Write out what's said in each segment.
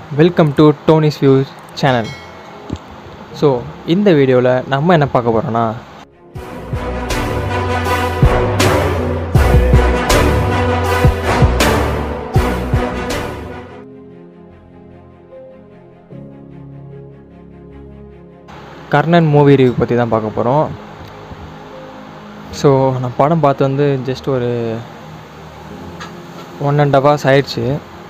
welcome to Dhoni's views channel so இந்த வீடியோவில் நம்ம என்ன பார்க்க போகிறோன்னா கர்ணன் மூவி ரிவ்யூ பற்றி தான் பார்க்க போகிறோம் ஸோ நான் படம் பார்த்து வந்து ஜஸ்ட் ஒரு ஒன் அண்ட் ஹவர்ஸ் ஆயிடுச்சு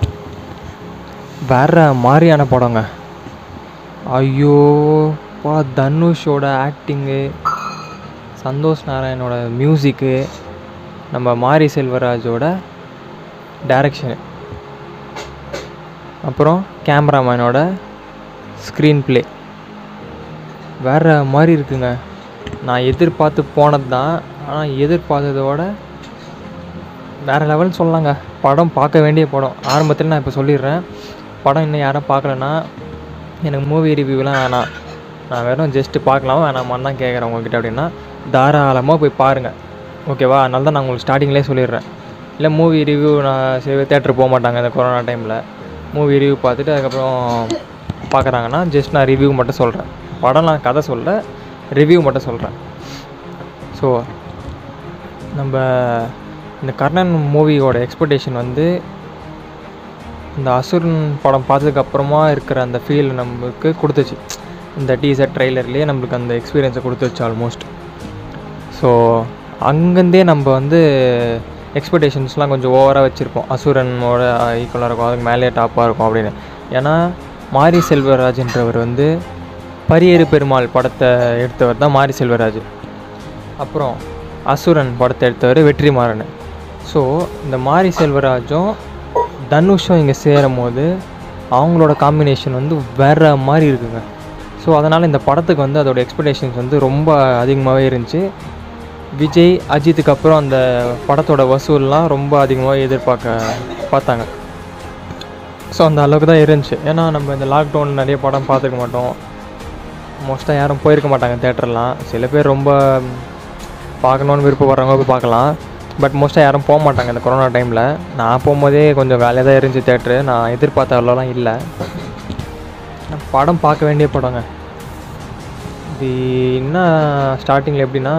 வேற மாதிரியான படங்க ஐயோ பா தனுஷோட ஆக்டிங்கு சந்தோஷ் நாராயணோட மியூசிக்கு நம்ம மாரி செல்வராஜோட டைரக்ஷனு அப்புறம் கேமராமேனோட ஸ்க்ரீன் ப்ளே வேற மாதிரி இருக்குங்க நான் எதிர்பார்த்து போனது தான் ஆனால் எதிர்பார்த்ததோட வேறு லெவல்னு சொல்லலாங்க படம் பார்க்க வேண்டிய படம் ஆரம்பத்தில் நான் இப்போ சொல்லிடுறேன் படம் இன்னும் யாரும் பார்க்கலன்னா எனக்கு மூவி ரிவ்யூலாம் வேணாம் நான் வெறும் ஜஸ்ட்டு பார்க்கலாம் வேணாமான்னு தான் கேட்குறேன் உங்ககிட்ட அப்படின்னா தாராளமாக போய் பாருங்கள் ஓகேவா அதனால தான் நான் உங்களுக்கு ஸ்டார்டிங்லேயே சொல்லிடுறேன் இல்லை மூவி ரிவ்யூ நான் சரி தேட்டர் போக மாட்டாங்க இந்த கொரோனா டைமில் மூவி ரிவ்யூ பார்த்துட்டு அதுக்கப்புறம் பார்க்குறாங்கன்னா ஜஸ்ட் நான் ரிவ்யூ மட்டும் சொல்கிறேன் படம் நான் கதை சொல்ல ரிவ்யூ மட்டும் சொல்கிறேன் ஸோ நம்ம இந்த கர்ணன் மூவியோட எக்ஸ்பெக்டேஷன் வந்து இந்த அசுரன் படம் பார்த்ததுக்கப்புறமா இருக்கிற அந்த ஃபீல் நம்மளுக்கு கொடுத்துச்சு இந்த டீசர் ட்ரெய்லர்லேயே நம்மளுக்கு அந்த எக்ஸ்பீரியன்ஸை கொடுத்துச்சு ஆல்மோஸ்ட் ஸோ அங்கேருந்தே நம்ம வந்து எக்ஸ்பெக்டேஷன்ஸ்லாம் கொஞ்சம் ஓவராக வச்சுருப்போம் அசுரனோட ஈக்குவலாக இருக்கும் அதுக்கு மேலே டாப்பாக இருக்கும் அப்படின்னு ஏன்னா மாரி செல்வராஜ்ன்றவர் வந்து பரியேறு பெருமாள் படத்தை எடுத்தவர் தான் மாரி செல்வராஜ் அப்புறம் அசுரன் படத்தை எடுத்தவர் வெற்றிமாறன் ஸோ இந்த மாரி செல்வராஜும் தனுஷும் இங்கே சேரும் போது அவங்களோட காம்பினேஷன் வந்து வேறு மாதிரி இருக்குங்க ஸோ அதனால் இந்த படத்துக்கு வந்து அதோட எக்ஸ்பெக்டேஷன்ஸ் வந்து ரொம்ப அதிகமாகவே இருந்துச்சு விஜய் அஜித்துக்கு அப்புறம் அந்த படத்தோட வசூல்லாம் ரொம்ப அதிகமாக எதிர்பார்க்க பார்த்தாங்க ஸோ அந்த அளவுக்கு தான் இருந்துச்சு ஏன்னா நம்ம இந்த லாக்டவுன் நிறைய படம் பார்த்துக்க மாட்டோம் மோஸ்ட்டாக யாரும் போயிருக்க மாட்டாங்க தேட்டர்லாம் சில பேர் ரொம்ப பார்க்கணுன்னு விருப்பப்படுறவங்க போய் பார்க்கலாம் பட் மோஸ்ட்டாக யாரும் போக மாட்டாங்க இந்த கொரோனா டைமில் நான் போகும்போதே கொஞ்சம் வேலையாக தான் இருந்துச்சு தேட்ரு நான் எதிர்பார்த்த அவ்வளோலாம் இல்லை நான் படம் பார்க்க வேண்டிய படங்க இது என்ன ஸ்டார்டிங்கில் எப்படின்னா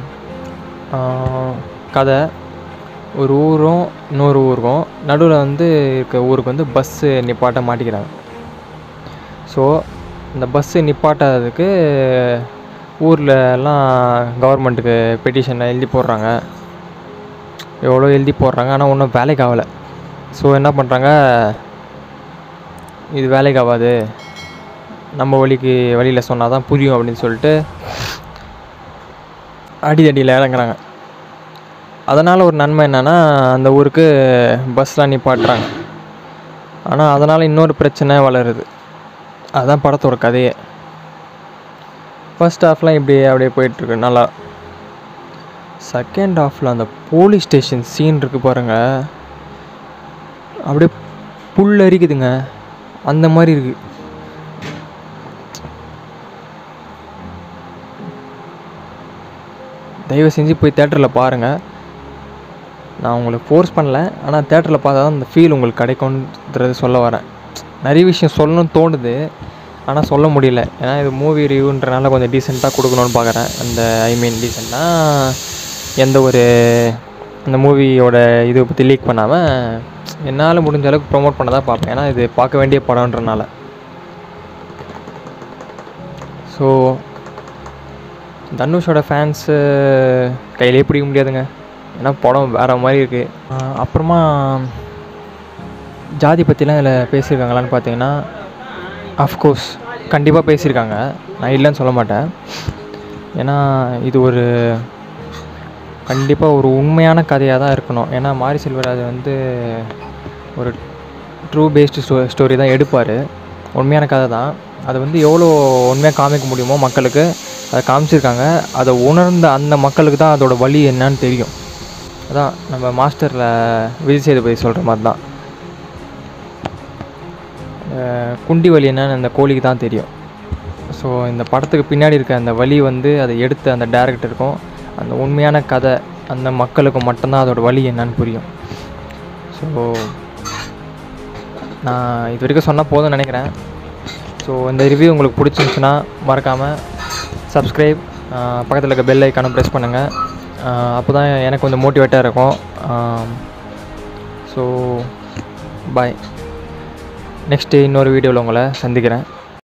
கதை ஒரு ஊரும் இன்னொரு ஊருக்கும் நடுவில் வந்து இருக்க ஊருக்கு வந்து பஸ்ஸு நிப்பாட்ட மாட்டிக்கிறாங்க ஸோ இந்த பஸ்ஸு நிப்பாட்டாததுக்கு ஊரில் எல்லாம் கவர்மெண்ட்டுக்கு பெட்டிஷனை எழுதி போடுறாங்க எவ்வளோ எழுதி போடுறாங்க ஆனால் ஒன்றும் வேலைக்கு ஆகலை ஸோ என்ன பண்ணுறாங்க இது வேலைக்கு ஆகாது நம்ம வழிக்கு வழியில் சொன்னால் தான் புரியும் அப்படின்னு சொல்லிட்டு அடிதடியில் இறங்குறாங்க அதனால் ஒரு நன்மை என்னென்னா அந்த ஊருக்கு பஸ்லாம் நிப்பாட்டுறாங்க ஆனால் அதனால் இன்னொரு பிரச்சனை வளருது அதுதான் படத்தோட கதையே ஃபர்ஸ்ட் ஹாஃப்லாம் இப்படி அப்படியே போயிட்டுருக்கு நல்லா செகண்ட் ஹாஃபில் அந்த போலீஸ் ஸ்டேஷன் சீன் இருக்குது பாருங்கள் அப்படியே புல் அரிக்குதுங்க அந்த மாதிரி இருக்குது தயவு செஞ்சு போய் தேட்டரில் பாருங்கள் நான் உங்களுக்கு ஃபோர்ஸ் பண்ணல ஆனால் தேட்டரில் பார்த்தா தான் அந்த ஃபீல் உங்களுக்கு கிடைக்கும்ன்றது சொல்ல வரேன் நிறைய விஷயம் சொல்லணும்னு தோணுது ஆனால் சொல்ல முடியல ஏன்னா இது மூவி ரிவ்யூன்றனால கொஞ்சம் டீசெண்டாக கொடுக்கணுன்னு பார்க்குறேன் அந்த ஐ மீன் டீசெண்டாக எந்த ஒரு அந்த மூவியோட இதை பற்றி லீக் பண்ணாமல் என்னால் முடிஞ்ச அளவுக்கு ப்ரொமோட் பண்ண தான் பார்ப்பேன் ஏன்னா இது பார்க்க வேண்டிய படம்ன்றனால ஸோ தனுஷோட ஃபேன்ஸு கையிலே பிடிக்க முடியாதுங்க ஏன்னா படம் வேறு மாதிரி இருக்குது அப்புறமா ஜாதி பற்றிலாம் இதில் பேசியிருக்காங்களான்னு பார்த்தீங்கன்னா அஃப்கோர்ஸ் கண்டிப்பாக பேசியிருக்காங்க நான் இல்லைன்னு சொல்ல மாட்டேன் ஏன்னா இது ஒரு கண்டிப்பாக ஒரு உண்மையான கதையாக தான் இருக்கணும் ஏன்னா மாரி செல்வராஜ் வந்து ஒரு ட்ரூ பேஸ்டு ஸ்டோ ஸ்டோரி தான் எடுப்பார் உண்மையான கதை தான் அதை வந்து எவ்வளோ உண்மையாக காமிக்க முடியுமோ மக்களுக்கு அதை காமிச்சிருக்காங்க அதை உணர்ந்த அந்த மக்களுக்கு தான் அதோட வழி என்னன்னு தெரியும் அதான் நம்ம மாஸ்டரில் விஜய் சேதுபதி சொல்கிற மாதிரி தான் குண்டி வலி என்னன்னு அந்த கோழிக்கு தான் தெரியும் ஸோ இந்த படத்துக்கு பின்னாடி இருக்க அந்த வழி வந்து அதை எடுத்த அந்த டேரக்டருக்கும் அந்த உண்மையான கதை அந்த மக்களுக்கும் மட்டும்தான் அதோட வழி என்னன்னு புரியும் ஸோ நான் இது வரைக்கும் சொன்னால் போதும்னு நினைக்கிறேன் ஸோ இந்த ரிவ்யூ உங்களுக்கு பிடிச்சிருந்துச்சுன்னா மறக்காமல் சப்ஸ்கிரைப் பக்கத்தில் இருக்க பெல் ஐக்கானும் ப்ரெஸ் பண்ணுங்கள் அப்போ தான் எனக்கு கொஞ்சம் மோட்டிவேட்டாக இருக்கும் ஸோ பாய் நெக்ஸ்ட்டு இன்னொரு வீடியோவில் உங்களை சந்திக்கிறேன்